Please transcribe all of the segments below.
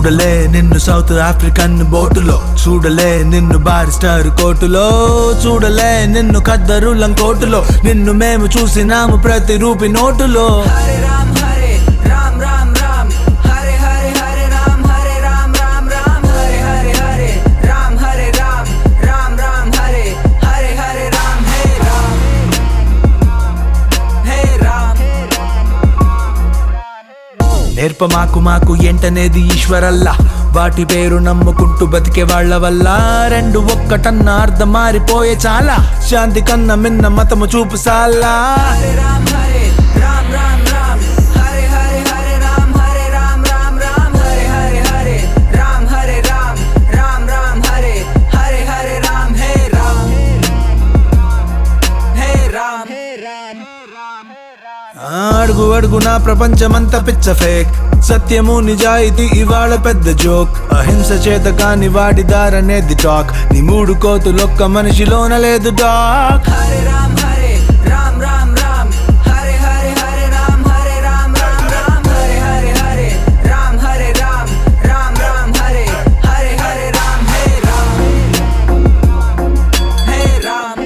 చూడలే నిన్ను south African బోటులో చూడలే నిన్ను బారిస్టర్ కోటులో చూడలే నిన్ను ఖద్దరులం కోటులో నిన్ను మేము చూసినాము ప్రతి రూపి నోటులో హరే రామ్ హరే రామ్ రామ్ రామ్ హరే హరే హరే రామ్ హరే రామ్ రామ్ రామ్ హరే హరే హరే రామ్ హరే రామ్ రామ్ రామ్ హరే హరే హరే రామ్ హే రామ్ హే రామ్ నేర్ప మాకు మాకు ఏంటనేది ఈశ్వరల్లా వాటి పేరు నమ్ముకుంటూ బతికే వాళ్ళ వల్ల రెండు ఒక్కటన్న అర్థం మారిపోయే చాలా శాంతి కన్న మిన్న మతము చూపు సాలా హరే రామ్ హరే రామ్ రామ్ రామ్ హరే హరే హరే రామ్ హరే రామ్ రామ్ రామ్ హరే హరే హరే రామ్ హరే రామ్ రామ్ రామ్ హరే హరే హరే రామ్ హే రామ్ హే రామ్ అడుగు అడుగు నా ప్రపంచమంతా పిచ్చ ఫేక్ సత్యము నిజాయితీ ఇవాళ పెద్ద జోక్ అహింస చేత కాని వాడి దారనేది టాక్ నీ మూడు కోతులొక్క మనిషిలోన లేదు డాక్ హరే రామ్ హరే రామ్ రామ్ రామ్ హరే హరే హరే రామ్ హరే రామ్ రామ్ రామ్ హరే హరే హరే రామ్ హరే రామ్ రామ్ రామ్ హరే హరే హరే రామ్ హే రామ్ హే రామ్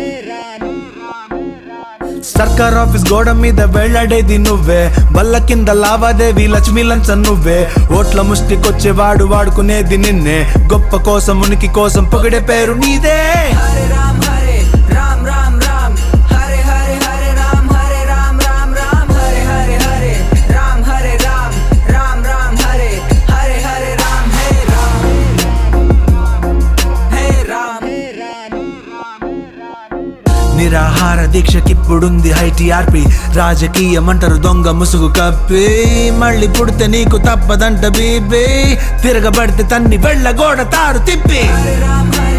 సర్కార్ ఆఫీస్ గోడ మీద వెళ్ళడేది నువ్వే బల్ల కింద లావాదేవి లక్ష్మీ లంచం నువ్వే ఓట్ల ముష్టికొచ్చేవాడు వాడుకునేది నిన్నే గొప్ప కోసం ఉనికి కోసం పొగిడే పేరు నీదే హరే రామ్ హరే రామ్ రామ్ రామ్ హరే హరే హరే రామ్ హరే రామ్ రామ్ రామ్ హరే హరే హరే రామ్ హరే రామ్ రామ్ రామ్ హరే హరే హరే రామ్ హే రామ్ హే రామ్ నిరాహార దీక్షకిప్పుడుంది హైటీఆర్పి రాజకీయమంటారు దొంగ ముసుగు కప్పి మళ్ళీ పుడితే నీకు తప్పదంట బీబీ తిరగబడితే తన్ని వెళ్ళగోడ తారు తిప్పి హరే రామ్ హరే